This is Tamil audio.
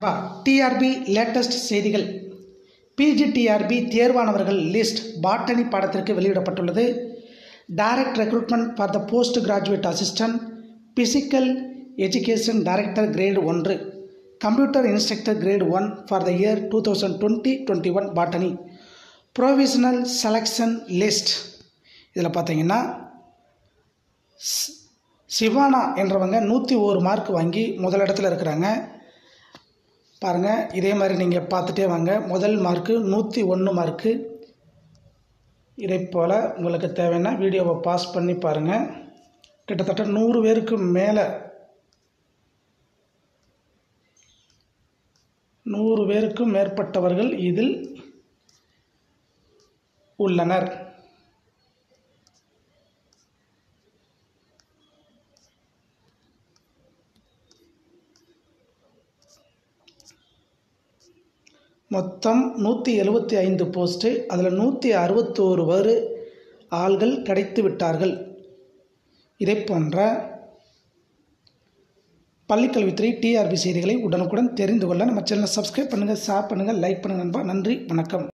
டிஆர்பி லேட்டஸ்ட் செய்திகள் பிஜிடிஆர்பி தேர்வானவர்கள் லிஸ்ட் பாட்டனி பாடத்திற்கு வெளியிடப்பட்டுள்ளது direct recruitment for the post graduate assistant physical education director grade ஒன்று computer instructor grade one for the year two thousand twenty twenty one botany provisional selection list இதில் பார்த்தீங்கன்னா ஸ்- சிவானா என்றவங்க நூற்றி ஒரு மார்க் வாங்கி முதலிடத்தில் இருக்கிறாங்க பாருங்கள் இதே மாதிரி நீங்கள் பார்த்துட்டே வாங்க முதல் மார்க்கு நூற்றி ஒன்று மார்க்கு இதே போல் உங்களுக்கு தேவைன்னா வீடியோவை பாஸ் பண்ணி பாருங்கள் கிட்டத்தட்ட நூறு பேருக்கு மேலே நூறு பேருக்கும் மேற்பட்டவர்கள் இதில் உள்ளனர் மொத்தம் நூற்றி எழுபத்தி ஐந்து போஸ்ட்டு அதில் நூற்றி அறுபத்தோரு பேர் ஆள்கள் கிடைத்து விட்டார்கள் இதை போன்ற பள்ளிக்கல்வித்துறை டிஆர்பி செய்திகளை உடனுக்குடன் தெரிந்து கொள்ள நம்ம சேனலை சப்ஸ்கிரைப் பண்ணுங்கள் ஷேர் பண்ணுங்கள் லைக் பண்ணுங்கள் நண்பா நன்றி வணக்கம்